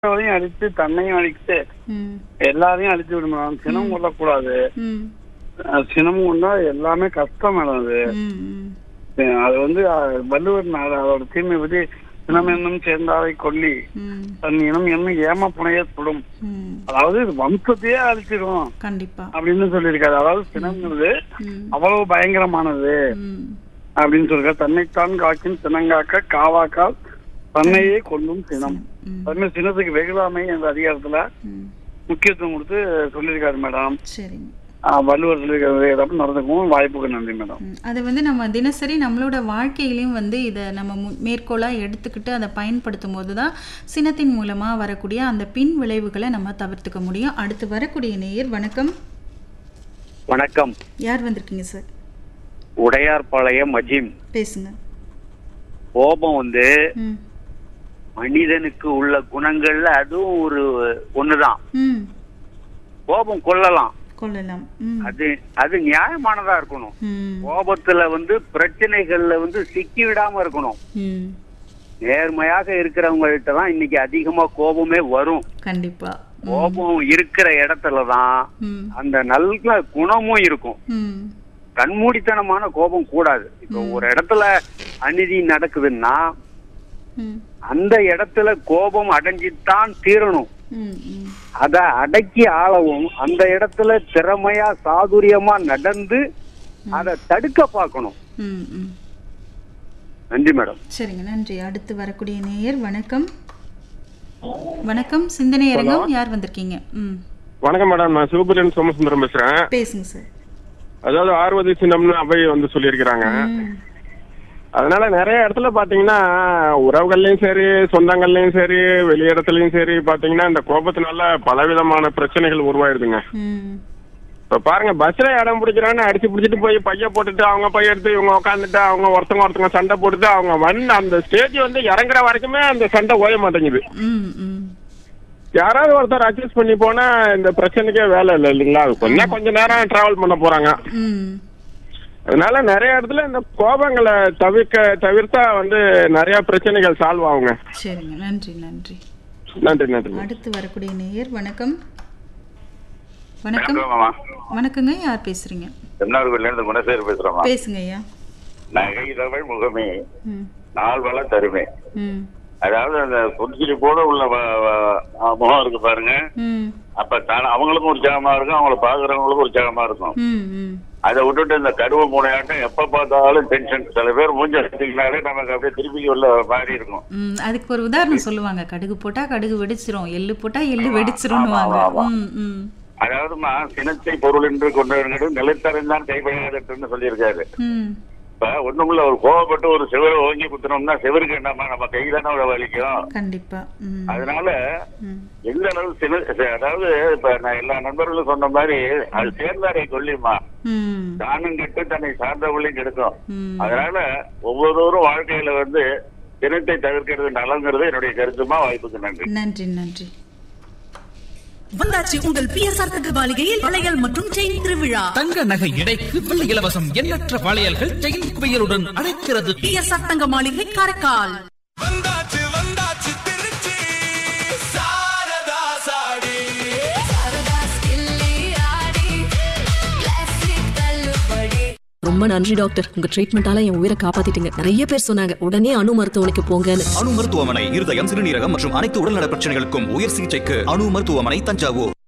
மற்றவரையும் அழித்து தன்னையும் அழித்து ம் எல்லாரையும் அழித்து விடும் மேடம் சினம் கொள்ளக்கூடாது ம் அஹ் சினம் கொண்டா எல்லாமே கஷ்டம் மேடம் அது ம் ம் அஹ் அது வந்து அஹ், வள்ளுவர் நாடு அதோட தீமை பற்றி சினம் என்னும் சேர்ந்தாரை கொல்லி ம் தன் இனம் என்னும் ஏம புனைய சுடும் ம் அதாவது இது வம்சத்தையே அழிச்சிடும் கண்டிப்பா அப்படின்னு சொல்லியிருக்காரு அதாவது சினம்ங்கிறது ம் அவ்வளவு பயங்கரமானது ம் அப்படின்னு சொல்லிருக்காரு தன்னைத்தான் காக்கின் சினங்காக்க காவாக்கால் தன்னையே கொல்லும் சினம் ம் அதுமாதிரி சினத்துக்கு வெகுளாமை என்ற அதிகாரத்துல ம் முக்கியத்துவம் கொடுத்து சொல்லியிருக்காரு மேடம் சரிங்க ஆஹ் வள்ளுவர் சொல்லியிருக்காரு நடந்துக்கும் வாய்ப்புக்கு நன்றி மேடம் ம், அது வந்து நம்ம தினசரி நம்மளோட வாழ்க்கையிலையும் வந்து இதை நம்ம மு- மேற்கோளா எடுத்துக்கிட்டு அதை பயன்படுத்தும் போது தான் சினத்தின் மூலமாக வரக்கூடிய அந்த பின் விளைவுகளை நம்ம தவிர்த்துக்க முடியும் அடுத்து வரக்கூடிய நேயர் வணக்கம் வணக்கம் யார் வந்திருக்கீங்க சார் உடையார்பாளையம் அஜீம் பேசுங்க கோபம் வந்து ம் மனிதனுக்கு உள்ள குணங்கள்ல அதுவும் ஒரு ஒண்ணுதான் ம் கோபம் கொள்ளலாம் கொள்ளலாம் ம் அது அது நியாயமானதா இருக்கணும் ம் கோபத்துல வந்து பிரச்சனைகள்ல வந்து சிக்கி விடாம இருக்கணும் ம் நேர்மையாக இருக்கிறவங்கள்ட்ட தான் இன்னைக்கு அதிகமா கோபமே வரும் கண்டிப்பா கோபம் இருக்கிற இடத்துல தான் ம் அந்த நல்ல குணமும் இருக்கும் ம் கண்மூடித்தனமான கோபம் கூடாது இப்போ ஒரு இடத்துல அநீதி நடக்குதுன்னா ம் அந்த இடத்துல கோபம் அடைஞ்சித்தான் தீரணும் ம் ம் அத அடக்கி ஆளவும் அந்த இடத்துல திறமையா சாதுரியமா நடந்து அதை தடுக்க பார்க்கணும் ம் ம் நன்றி மேடம் சரிங்க நன்றி அடுத்து வரக்கூடிய நேயர் வணக்கம் வணக்கம் சிந்தனை அரங்கம் யார் வந்திருக்கீங்க ம் வணக்கம் மேடம் நான் சிவபுரியன் சோமசுந்தரம் பேசுறேன் பேசுங்க சார் அதாவது ஆறுவது சின்னம்னு அவை வந்து சொல்லியிருக்கிறாங்க ம் அதனால நிறைய இடத்துல பாத்தீங்கன்னா உறவுகள்லயும் சரி சொந்தங்கள்லயும் சரி வெளி இடத்துலயும் சரி பாத்தீங்கன்னா இந்த கோபத்தினால பலவிதமான பிரச்சனைகள் உருவாயிருதுங்க ம் இப்ப பாருங்க பஸ்ல இடம் பிடிக்கிறான்னு அடிச்சு பிடிச்சிட்டு போய் பைய போட்டுட்டு அவங்க பைய எடுத்து இவங்க உட்காந்துட்டு அவங்க ஒருத்தவங்க ஒருத்தவங்க சண்டை போட்டுட்டு அவங்க வந்து அந்த ஸ்டேஜ் வந்து இறங்குற வரைக்குமே அந்த சண்டை ஓய மாட்டேங்குது ம் ம் யாராவது ஒருத்தர் அட்ஜஸ்ட் பண்ணி போனா இந்த பிரச்சனைக்கே வேலை இல்லை இல்லைங்களா கொஞ்சம் கொஞ்ச நேரம் டிராவல் பண்ண போறாங்க ம் அதனால நிறைய இடத்துல இந்த கோபங்களை தவிர்க்க தவிர்த்தா வந்து நிறைய பிரச்சனைகள் சால்வ் ஆகுங்க சரிங்க நன்றி நன்றி நன்றி நன்றி அடுத்து வரக்கூடிய நேயர் வணக்கம் வணக்கம் வணக்கங்க யார் பேசுறீங்க தென்னார்கோயில இருந்து குணசேகர் பேசுறோமா பேசுங்க ஐயா நகை தமிழ் முகமே ம் நாள் வள தருமே ம் அதாவது அந்த புன்சிரிப்போட உள்ள வ- வ- ஆ, முகம் இருக்கு பாருங்க ம் அப்ப தான அவங்களுக்கும் உற்சாகமா இருக்கும் அவங்கள பாக்குறவங்களுக்கும் உற்சாகமா இருக்கும் ம் ம் அதை விட்டுட்டு இந்த கருவ மூனையாட்டம் எப்ப பார்த்தாலும் டென்ஷன் சில பேர் மூஞ்ச எடுத்துக்கினாலே நமக்கு அப்படியே திருப்பி உள்ள மாறி இருக்கும் ம் அதுக்கு ஒரு உதாரணம் சொல்லுவாங்க கடுகு போட்டா கடுகு வெடிச்சிரும் எள்ளு போட்டா எள்ளு ஆமா, வெடிச்சிரும்னுவாங்க ஆமா, ஆமா. ம் ம் அதாவதுமா சினத்தை பொருள் என்று கொண்டு வருகிறது நிலைத்தறிந்தான் கைப்படையாதட்டுன்னு சொல்லியிருக்காரு ம் இப்ப ஒண்ணுமில்ல ஒரு கோவப்பட்டு ஒரு செவரை ஓங்கி குத்துனோம்னா செவருக்கு என்னமா நம்ம கை தானே வலிக்கும் கண்டிப்பா ம் அதனால ம் எந்த அளவு சில அதாவது இப்ப நான் எல்லா நண்பர்களும் சொன்ன மாதிரி அது சேர்ந்தாரை கொல்லிமா ம் தானும் கெட்டு தன்னை சார்ந்தவர்களையும் கெடுக்கும் ம் அதனால ஒவ்வொருவரும் வாழ்க்கையில வந்து தினத்தை தவிர்க்கிறது நலங்கிறது என்னுடைய கருத்துமா வாய்ப்புக்கு நன்றி நன்றி நன்றி வந்தாச்சு உங்கள் பிஎஸ்ஆர் தகவலிகையில் வளையல் மற்றும் செயின் திருவிழா தங்க நகை எடைக்கு வெள்ளி இலவசம் எண்ணற்ற வளையல்கள் செயின் குவியலுடன் அழைக்கிறது பிஎஸ்ஆர் தங்க மாளிகை காரைக்கால் வந்தாச்சு வந்தாச்சு திருச்சி சாரதா சாடி ரொம்ப நன்றி டாக்டர் உங்க ட்ரீட்மெண்டால என் உயிரை காப்பாத்திட்டீங்க நிறைய பேர் சொன்னாங்க உடனே அணு மருத்துவமனைக்கு போங்கன்னு அணு மருத்துவமனை இருதயம் சிறுநீரகம் மற்றும் அனைத்து உடல்நல பிரச்சனைகளுக்கும் உயர் சிகிச்சைக்கு அணு மருத்துவமனை தஞ்சாவூர்